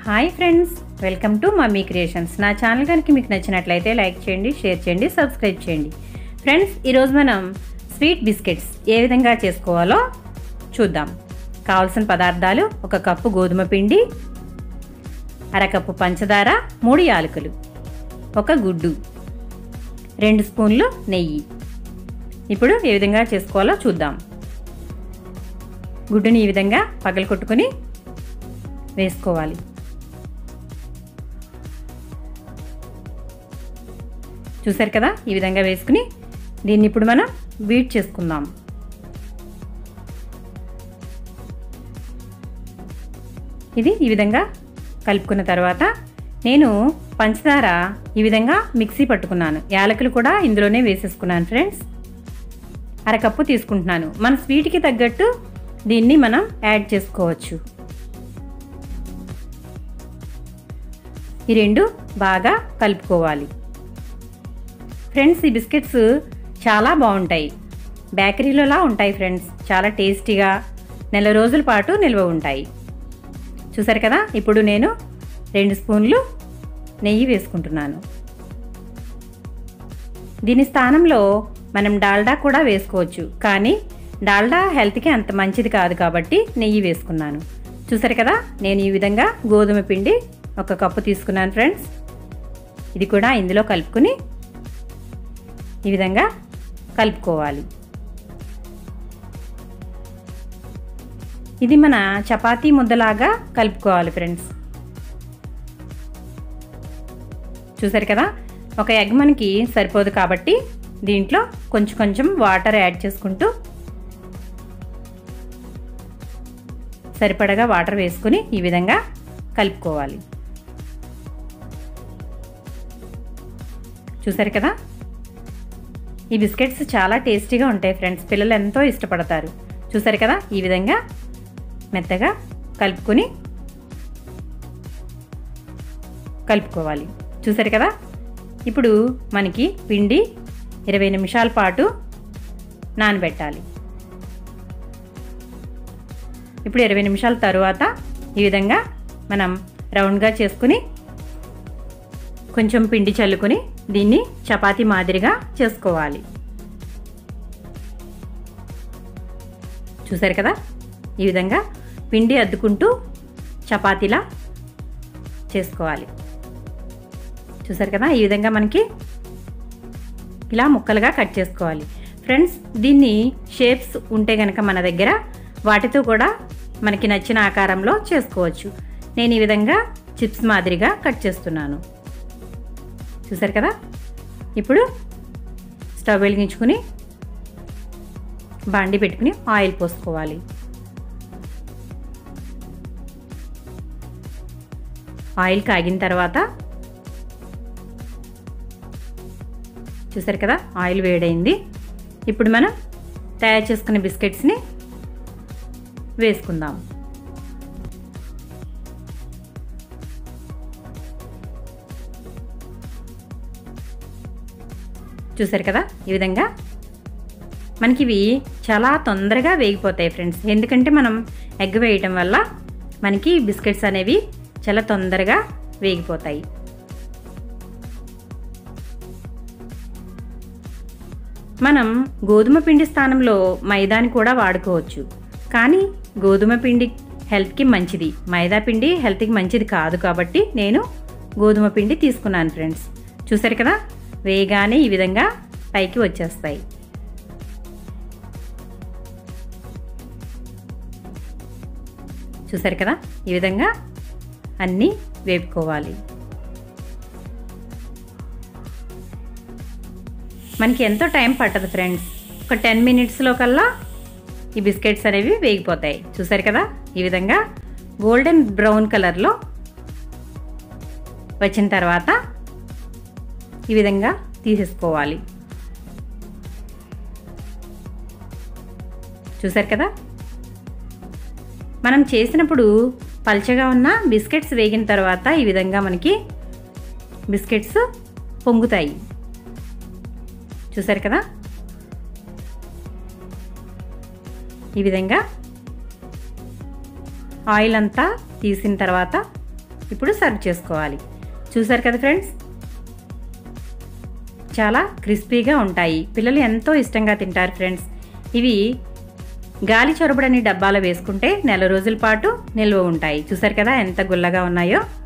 hi friends welcome to mummy creations నా channel కనుక మీకు నచ్చినట్లయితే లైక్ చేయండి షేర్ చేయండి సబ్స్క్రైబ్ చేయండి ఫ్రెండ్స్ ఈరోజు మనం స్వీట్ బిస్కెట్స్ ఏ విధంగా చేసుకోవాలో చూద్దాం కావాల్సిన పదార్థాలు ఒక కప్పు గోధుమ పిండి అరకప్పు పంచదార మూడు యాలకులు ఒక గుడ్డు రెండు స్పూన్లు నెయ్యి ఇప్పుడు ఏ విధంగా చేసుకోవాలో చూద్దాం గుడ్డుని ఈ విధంగా పగలు కొట్టుకొని వేసుకోవాలి చూసారు కదా ఈ విధంగా వేసుకుని దీన్ని ఇప్పుడు మనం బీట్ చేసుకుందాం ఇది ఈ విధంగా కలుపుకున్న తర్వాత నేను పంచదార ఈ విధంగా మిక్సీ పట్టుకున్నాను యాలకులు కూడా ఇందులోనే వేసేసుకున్నాను ఫ్రెండ్స్ అరకప్పు తీసుకుంటున్నాను మన స్వీట్కి తగ్గట్టు దీన్ని మనం యాడ్ చేసుకోవచ్చు ఈ రెండు బాగా కలుపుకోవాలి ఫ్రెండ్స్ ఈ బిస్కెట్స్ చాలా బాగుంటాయి బేకరీలోలా ఉంటాయి ఫ్రెండ్స్ చాలా టేస్టీగా నెల రోజుల పాటు నిల్వ ఉంటాయి చూసారు కదా ఇప్పుడు నేను రెండు స్పూన్లు నెయ్యి వేసుకుంటున్నాను దీని స్థానంలో మనం డాల్డా కూడా వేసుకోవచ్చు కానీ డాల్డా హెల్త్కి అంత మంచిది కాదు కాబట్టి నెయ్యి వేసుకున్నాను చూసారు కదా నేను ఈ విధంగా గోధుమ పిండి ఒక కప్పు తీసుకున్నాను ఫ్రెండ్స్ ఇది కూడా ఇందులో కలుపుకుని ఈ విధంగా కలుపుకోవాలి ఇది మన చపాతీ ముద్దలాగా కలుపుకోవాలి ఫ్రెండ్స్ చూసారు కదా ఒక ఎగ్ మనకి సరిపోదు కాబట్టి దీంట్లో కొంచెం కొంచెం వాటర్ యాడ్ చేసుకుంటూ సరిపడగా వాటర్ వేసుకుని ఈ విధంగా కలుపుకోవాలి చూసారు కదా ఈ బిస్కెట్స్ చాలా టేస్టీగా ఉంటాయి ఫ్రెండ్స్ పిల్లలు ఎంతో ఇష్టపడతారు చూసారు కదా ఈ విధంగా మెత్తగా కలుపుకొని కలుపుకోవాలి చూసారు కదా ఇప్పుడు మనకి పిండి ఇరవై నిమిషాల పాటు నానబెట్టాలి ఇప్పుడు ఇరవై నిమిషాల తరువాత ఈ విధంగా మనం రౌండ్గా చేసుకుని కొంచెం పిండి చల్లుకొని దీన్ని చపాతీ మాదిరిగా చేసుకోవాలి చూసారు కదా ఈ విధంగా పిండి అద్దుకుంటూ చపాతీలా చేసుకోవాలి చూసారు కదా ఈ విధంగా మనకి ఇలా ముక్కలుగా కట్ చేసుకోవాలి ఫ్రెండ్స్ దీన్ని షేప్స్ ఉంటే కనుక మన దగ్గర వాటితో కూడా మనకి నచ్చిన ఆకారంలో చేసుకోవచ్చు నేను ఈ విధంగా చిప్స్ మాదిరిగా కట్ చేస్తున్నాను చూసారు కదా ఇప్పుడు స్టవ్ వెలిగించుకుని బాండి పెట్టుకుని ఆయిల్ పోసుకోవాలి ఆయిల్ కాగిన తర్వాత చూసారు కదా ఆయిల్ వేడైంది ఇప్పుడు మనం తయారు చేసుకున్న బిస్కెట్స్ని వేసుకుందాం చూసారు కదా ఈ విధంగా మనకి ఇవి చాలా తొందరగా వేగిపోతాయి ఫ్రెండ్స్ ఎందుకంటే మనం ఎగ్ వేయటం వల్ల మనకి బిస్కెట్స్ అనేవి చాలా తొందరగా వేగిపోతాయి మనం గోధుమ పిండి స్థానంలో మైదాని కూడా వాడుకోవచ్చు కానీ గోధుమ పిండి హెల్త్కి మంచిది మైదా పిండి హెల్త్కి మంచిది కాదు కాబట్టి నేను గోధుమ పిండి తీసుకున్నాను ఫ్రెండ్స్ చూసారు కదా వేగానే ఈ విధంగా పైకి వచ్చేస్తాయి చూసారు కదా ఈ విధంగా అన్నీ వేపుకోవాలి మనకి ఎంతో టైం పట్టదు ఫ్రెండ్స్ ఒక టెన్ మినిట్స్లో కల్లా ఈ బిస్కెట్స్ అనేవి వేగిపోతాయి చూసారు కదా ఈ విధంగా గోల్డెన్ బ్రౌన్ కలర్లో వచ్చిన తర్వాత ఈ విధంగా తీసేసుకోవాలి చూసారు కదా మనం చేసినప్పుడు పల్చగా ఉన్న బిస్కెట్స్ వేగిన తర్వాత ఈ విధంగా మనకి బిస్కెట్స్ పొంగుతాయి చూసారు కదా ఈ విధంగా ఆయిల్ అంతా తీసిన తర్వాత ఇప్పుడు సర్వ్ చేసుకోవాలి చూసారు కదా ఫ్రెండ్స్ చాలా క్రిస్పీగా ఉంటాయి పిల్లలు ఎంతో ఇష్టంగా తింటారు ఫ్రెండ్స్ ఇవి గాలి చొరబడని డబ్బాలో వేసుకుంటే నెల రోజుల పాటు నిల్వ ఉంటాయి చూసారు కదా ఎంత గుల్లగా ఉన్నాయో